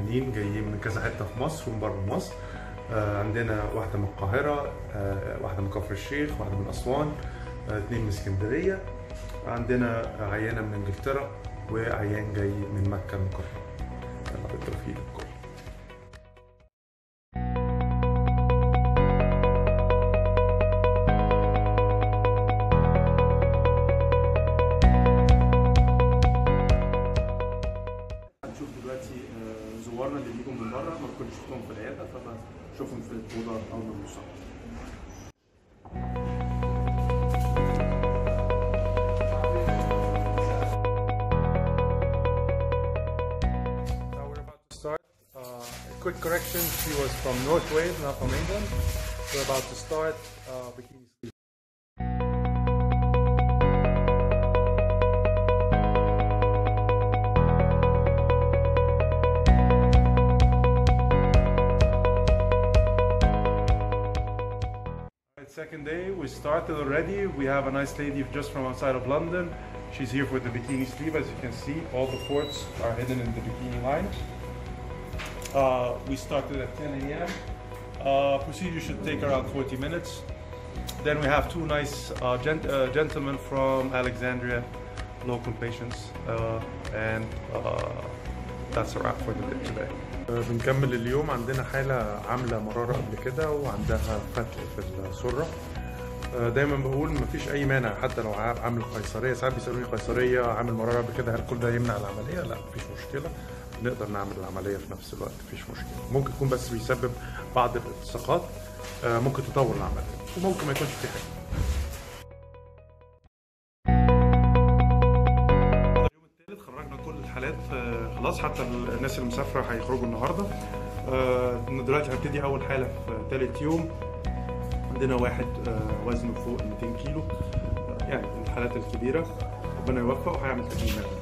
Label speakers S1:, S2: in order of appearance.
S1: موجودين جايين من كذا حته في مصر ومن بره مصر آه، عندنا واحده من القاهره آه، واحده من كفر الشيخ واحده من اسوان آه، اتنين من اسكندريه عندنا عيانه من انجلترا وعيان جاي من مكه المكرمه يلا بالتوفيق للكل هنشوف دلوقتي آه، زوارنا اللي بيجوا من بره ما كنتش شفتهم في العياده فبشوفهم في الاوضه اول ما بنوصل Now we're about to start. Uh, a quick correction: she was from North Wales, not from England. We're about to start uh, bikini sleep. Right, second day, we started already. We have a nice lady just from outside of London. She's here for the bikini sleeve. As you can see, all the ports are hidden in the bikini line. Uh, we started at 10 a.m. Uh, procedure should take around 40 minutes. Then we have two nice uh, gent- uh, gentlemen from Alexandria, local patients, uh, and uh, that's a wrap for the day today. بنكمل اليوم عندنا حالة عاملة مرارة قبل كده وعندها فتق في السرة آه، دايما بقول مفيش أي مانع حتى لو عا- عامل قيصرية ساعات بيسألوني قيصرية عامل مرارة قبل كده هل كل ده يمنع العملية؟ لا مفيش مشكلة نقدر نعمل العملية في نفس الوقت مفيش مشكلة ممكن يكون بس بيسبب بعض الالتصاقات آه، ممكن تطول العملية وممكن ما يكونش في حاجة اليوم الثالث خرجنا كل الحالات آه، خلاص حتى الناس اللي مسافره هيخرجوا النهارده آه، دلوقتي هنبتدي اول حاله في ثالث يوم عندنا واحد آه، وزنه فوق ال 200 كيلو آه، يعني من الحالات الكبيره ربنا يوفقه وهيعمل تكميمات